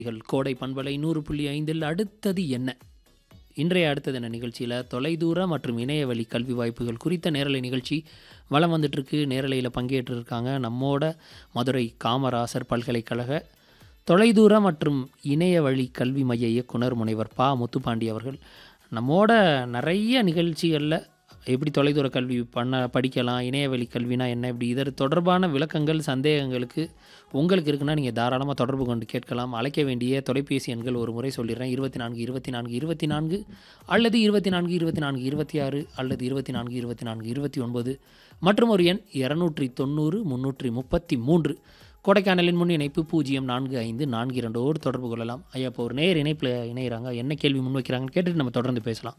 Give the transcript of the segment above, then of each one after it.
நிகழ் கோடை பண்பலை நூறு புள்ளி ஐந்தில் அடுத்தது என்ன இன்றைய அடுத்தது என்ன நிகழ்ச்சியில் தொலைதூர மற்றும் இணையவழி கல்வி வாய்ப்புகள் குறித்த நேரலை நிகழ்ச்சி வலம் வந்துட்டுருக்கு நேரலையில் பங்கேற்றிருக்காங்க நம்மோட மதுரை காமராசர் பல்கலைக்கழக தொலைதூர மற்றும் இணையவழி கல்வி மைய இயக்குனர் முனைவர் பா முத்துப்பாண்டி அவர்கள் நம்மோட நிறைய நிகழ்ச்சிகளில் எப்படி தொலைதூர கல்வி பண்ண படிக்கலாம் இணையவழி கல்வினா என்ன இப்படி இதர் தொடர்பான விளக்கங்கள் சந்தேகங்களுக்கு உங்களுக்கு இருக்குன்னா நீங்கள் தாராளமாக தொடர்பு கொண்டு கேட்கலாம் அழைக்க வேண்டிய தொலைபேசி எண்கள் ஒரு முறை சொல்லிடுறேன் இருபத்தி நான்கு இருபத்தி நான்கு இருபத்தி நான்கு அல்லது இருபத்தி நான்கு இருபத்தி நான்கு இருபத்தி ஆறு அல்லது இருபத்தி நான்கு இருபத்தி நான்கு இருபத்தி ஒன்பது மற்றும் ஒரு எண் இரநூற்றி தொண்ணூறு முந்நூற்றி முப்பத்தி மூன்று கொடைக்கானலின் முன் இணைப்பு பூஜ்ஜியம் நான்கு ஐந்து நான்கு இரண்டோடு தொடர்பு கொள்ளலாம் ஐயா இப்போ ஒரு நேர் இணைப்பில் இணைகிறாங்க என்ன கேள்வி முன்வைக்கிறாங்கன்னு கேட்டுட்டு நம்ம தொடர்ந்து பேசலாம்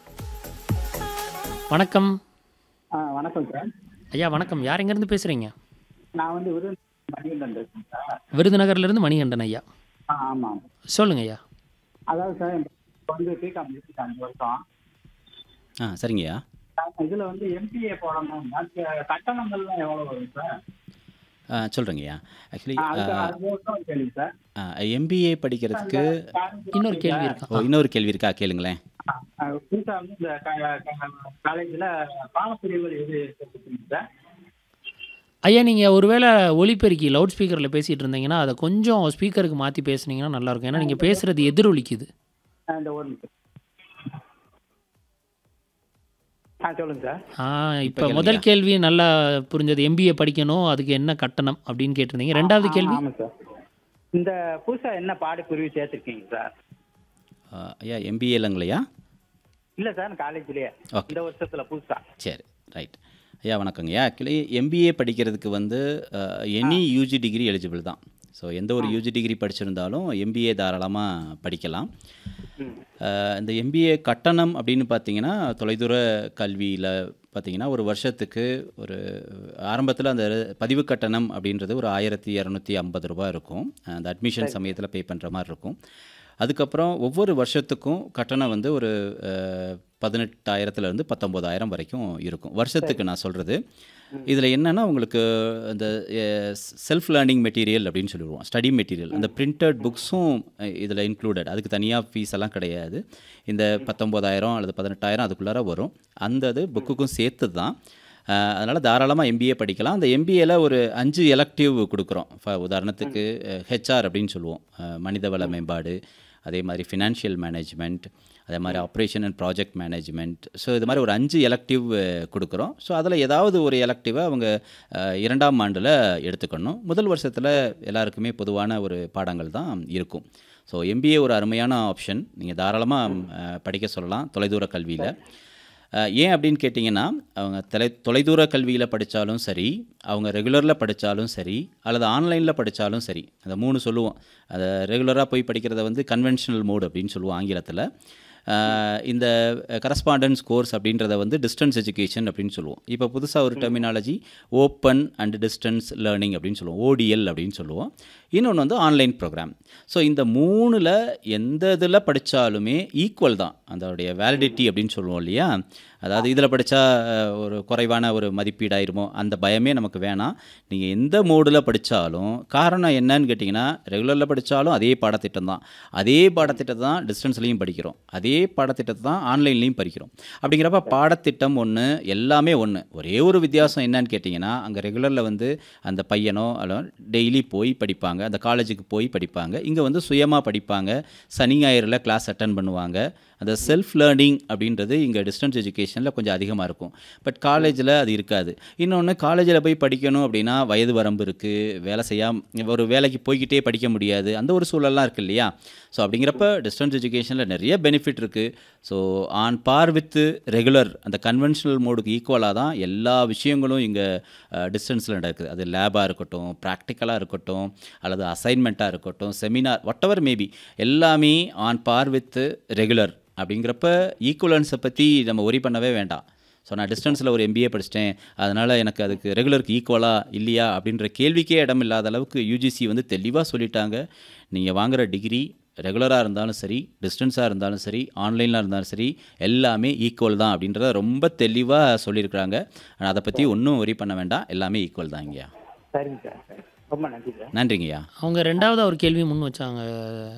வணக்கம் ஆ வணக்கம் சார் ஐயா வணக்கம் யார் எங்கேருந்து பேசுகிறீங்க நான் வந்து விருது மணிகண்டன் இருக்கேன் சார் விருதுநகர்லேருந்து மணிகண்டன் ஐயா ஆ ஆமாம் சொல்லுங்க ஐயா அதாவது சார் இப்போ வந்து பிகாம் முடிச்சுட்டு அஞ்சு வருஷம் ஆ சரிங்கய்யா இதில் வந்து எம்பிஏ போடணும் அதுக்கு கட்டணங்கள்லாம் எவ்வளோ வரும் சார் ஆ சொல்கிறேங்கய்யா ஆக்சுவலி ஆ, அதுக்கு அது மட்டும் ஒரு கேள்வி சார் எம்பிஏ படிக்கிறதுக்கு இன்னொரு கேள்வி இருக்கா ஓ இன்னொரு கேள்வி இருக்கா கேளுங்களேன் புதுசாக வந்து இந்த காலேஜில் பாடப்பிரிவுகள் எது கொடுத்துருக்கீங்க சார் ஐயா நீங்கள் ஒருவேளை ஒலிபெருக்கி லவுட் ஸ்பீக்கரில் பேசிகிட்டு இருந்தீங்கன்னா அதை கொஞ்சம் ஸ்பீக்கருக்கு மாற்றி பேசுனீங்கன்னா நல்லாயிருக்கும் ஏன்னா நீங்கள் பேசுகிறது எதிரொலிக்குது ஆ, இந்த ஒரு நிமிஷம் ஆ சொல்லுங்க சார் ஆ இப்போ முதல் கேள்வி நல்லா புரிஞ்சது எம்பிஏ படிக்கணும் அதுக்கு என்ன கட்டணம் அப்படின்னு கேட்டிருந்தீங்க ரெண்டாவது கேள்வி ஆமாம் சார் இந்த புதுசாக என்ன பாடப்பிரிவு சேர்த்துருக்கீங்க சார் ஆ, ஐயா எம்பிஏ இல்லைங்களையா இல்லை சார் காலேஜ்லேயே ஓகே இந்த வருஷத்தில் புதுசாக சரி ரைட் ஐயா வணக்கங்கய்யா ஆக்சுவலி எம்பிஏ படிக்கிறதுக்கு வந்து எனி யூஜி டிகிரி எலிஜிபிள் தான் ஸோ எந்த ஒரு யூஜி டிகிரி படிச்சிருந்தாலும் எம்பிஏ தாராளமாக படிக்கலாம் ம் அஹ் இந்த எம்பிஏ கட்டணம் அப்படின்னு பார்த்தீங்கன்னா தொலைதூர கல்வியில் பார்த்தீங்கன்னா ஒரு வருஷத்துக்கு ஒரு ஆரம்பத்தில் அந்த பதிவு கட்டணம் அப்படின்றது ஒரு ஆயிரத்தி இரநூத்தி ஐம்பது ரூபாய் இருக்கும் அந்த அட்மிஷன் சமயத்தில் பே பண்ணுற மாதிரி இருக்கும் அதுக்கப்புறம் ஒவ்வொரு வருஷத்துக்கும் கட்டணம் வந்து ஒரு அஹ், பதினெட்டாயிரத்துலேருந்து பத்தொம்போதாயிரம் வரைக்கும் இருக்கும் வருஷத்துக்கு நான் சொல்கிறது இதில் என்னென்னா உங்களுக்கு இந்த செல்ஃப் லேர்னிங் மெட்டீரியல் அப்படின்னு சொல்லிடுவோம் ஸ்டடி மெட்டீரியல் அந்த பிரிண்டட் புக்ஸும் இதில் இன்க்ளூடட் அதுக்கு தனியாக ஃபீஸ் எல்லாம் கிடையாது இந்த பத்தொம்போதாயிரம் அல்லது பதினெட்டாயிரம் அதுக்குள்ளார வரும் அந்த இது புக்குக்கும் சேர்த்து தான் அதனால் தாராளமாக எம்பிஏ படிக்கலாம் அந்த எம்பிஏல ஒரு அஞ்சு எலக்டிவ் கொடுக்குறோம் ஃப உதாரணத்துக்கு ஹெச்ஆர் அப்படின்னு சொல்லுவோம் அஹ், மனிதவள மேம்பாடு அதே மாதிரி ஃபினான்ஷியல் மேனேஜ்மெண்ட் அதே மாதிரி operation and project management so இது மாதிரி ஒரு அஞ்சு எலக்டிவ் கொடுக்குறோம் ஸோ அதில் ஏதாவது ஒரு எலக்டிவை அவங்க அஹ், இரண்டாம் ஆண்டில் எடுத்துக்கணும் முதல் வருஷத்தில் எல்லாருக்குமே பொதுவான ஒரு பாடங்கள் தான் இருக்கும் ஸோ எம்பிஏ ஒரு அருமையான ஆப்ஷன் நீங்கள் தாராளமாக படிக்க சொல்லலாம் தொலைதூர கல்வியில் அஹ் ஏன் அப்படின்னு கேட்டிங்கன்னா அவங்க தொலை தொலைதூர கல்வியில் படித்தாலும் சரி அவங்க ரெகுலரில் படித்தாலும் சரி அல்லது ஆன்லைனில் படித்தாலும் சரி அந்த மூணு சொல்லுவோம் அதை ரெகுலராக போய் படிக்கிறத வந்து கன்வென்ஷனல் மோட் அப்படின்னு சொல்லுவோம் ஆங்கிலத்தில் அஹ் இந்த கரஸ்பாண்டன்ஸ் கோர்ஸ் அப்படின்றத வந்து டிஸ்டன்ஸ் எஜுகேஷன் அப்படின்னு சொல்லுவோம் இப்போ புதுசாக ஒரு terminology open and distance learning அப்படின்னு சொல்லுவோம் ஓடிஎல் அப்படின்னு சொல்லுவோம் இன்னொன்று வந்து ஆன்லைன் ப்ரோக்ராம் ஸோ இந்த மூணில் எந்த இதில் படித்தாலுமே ஈக்குவல் தான் அதோடைய வேலிடிட்டி அப்படின்னு சொல்லுவோம் இல்லையா அதாவது இதில் படித்தா ஒரு குறைவான ஒரு மதிப்பீடாயிருமோ அந்த பயமே நமக்கு வேணாம் நீங்கள் எந்த மோடில் படித்தாலும் காரணம் என்னன்னு கேட்டிங்கன்னா ரெகுலரில் படித்தாலும் அதே பாடத்திட்டம் தான் அதே பாடத்திட்டத்தை தான் டிஸ்டன்ஸ்லேயும் படிக்கிறோம் அதே பாடத்திட்டத்தை தான் ஆன்லைன்லேயும் படிக்கிறோம் அப்படிங்கிறப்ப பாடத்திட்டம் ஒன்று எல்லாமே ஒன்று ஒரே ஒரு வித்தியாசம் என்னன்னு கேட்டிங்கன்னா அங்கே ரெகுலரில் வந்து அந்த பையனோ அல்ல டெய்லி போய் படிப்பாங்க அந்த காலேஜுக்கு போய் படிப்பாங்க இங்கே வந்து சுயமாக படிப்பாங்க சனி ஞாயிறில் கிளாஸ் அட்டன் பண்ணுவாங்க அந்த செல்ஃப் லேர்னிங் அப்படின்றது இங்கே டிஸ்டன்ஸ் எஜுகேஷனில் கொஞ்சம் அதிகமாக இருக்கும் பட் காலேஜில் அது இருக்காது இன்னொன்று காலேஜில் போய் படிக்கணும் அப்படின்னா வயது வரம்பு இருக்குது வேலை செய்யாம ஒரு வேலைக்கு போய்கிட்டே படிக்க முடியாது அந்த ஒரு சூழல்லாம் இருக்குது இல்லையா ஸோ அப்படிங்கிறப்ப டிஸ்டன்ஸ் எஜுகேஷனில் நிறைய பெனிஃபிட் இருக்குது so on par with regular அந்த கன்வென்ஷனல் மோடுக்கு ஈக்குவலாக தான் எல்லா விஷயங்களும் இங்கே டிஸ்டன்ஸில் நடக்குது அது லேபாக இருக்கட்டும் ப்ராக்டிக்கலாக இருக்கட்டும் அல்லது அசைன்மெண்ட்டாக இருக்கட்டும் செமினார் வாட் எவர் மேபி எல்லாமே ஆன் பார் வித் ரெகுலர் அப்படிங்கிறப்ப ஈக்குவலன்ஸை பற்றி நம்ம ஒரி பண்ணவே வேண்டாம் ஸோ நான் டிஸ்டன்ஸில் ஒரு எம்பிஏ படிச்சிட்டேன் அதனால் எனக்கு அதுக்கு ரெகுலருக்கு ஈக்குவலாக இல்லையா அப்படின்ற கேள்விக்கே இடம் இல்லாத அளவுக்கு யூஜிசி வந்து தெளிவாக சொல்லிட்டாங்க நீங்கள் வாங்குகிற டிகிரி ரெகுலராக இருந்தாலும் சரி டிஸ்டன்ஸாக இருந்தாலும் சரி ஆன்லைனில் இருந்தாலும் சரி எல்லாமே ஈக்குவல் தான் அப்படின்றத ரொம்ப தெளிவாக சொல்லியிருக்கிறாங்க ஆனால் அதை பற்றி ஒன்றும் ஒரி பண்ண வேண்டாம் எல்லாமே ஈக்குவல் தான் இங்கேயா சரிங்க சார் சரி ரொம்ப நன்றி சார் நன்றிங்கய்யா அவங்க ரெண்டாவது ஒரு கேள்வி முன் வச்சாங்க